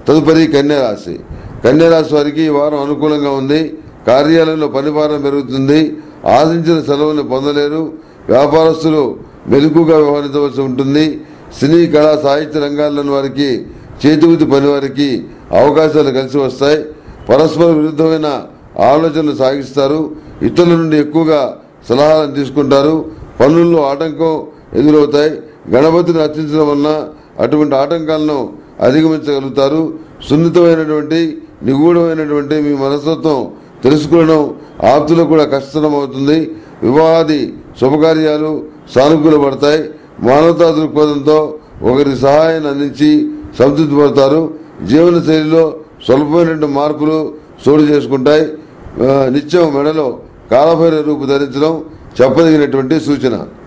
తదుపరి కన్యారాశి కన్యారాశి వారికి ఈ వారం అనుకూలంగా ఉంది కార్యాలయంలో పనిభారం పెరుగుతుంది ఆశించిన సెలవులను పొందలేరు వ్యాపారస్తులు మెలుకుగా వ్యవహరించవలసి ఉంటుంది సినీ కళా సాహిత్య రంగాల్లోని వారికి చేతివృత్తి పని వారికి అవకాశాలు కలిసి వస్తాయి పరస్పర విరుద్ధమైన ఆలోచనలు సాగిస్తారు ఇతరుల నుండి ఎక్కువగా సలహాలను తీసుకుంటారు పనుల్లో ఆటంకం ఎదురవుతాయి గణపతిని అర్చించడం వలన అటువంటి ఆటంకాలను అధిగమించగలుగుతారు సున్నితమైనటువంటి నిగూఢమైనటువంటి మీ మనస్తత్వం తెలుసుకోవడం ఆప్తులకు కూడా కష్టతరం అవుతుంది వివాహాది శుభకార్యాలు సానుకూల పడతాయి మానవతా దృక్పథంతో ఒకరి సహాయాన్ని అందించి సంతృప్తి పడతారు జీవన శైలిలో స్వల్పమైనటువంటి మార్పులు చోటు చేసుకుంటాయి ఆ, నిత్యం మెడలో కాలభైర రూపు ధరించడం చెప్పదగినటువంటి సూచన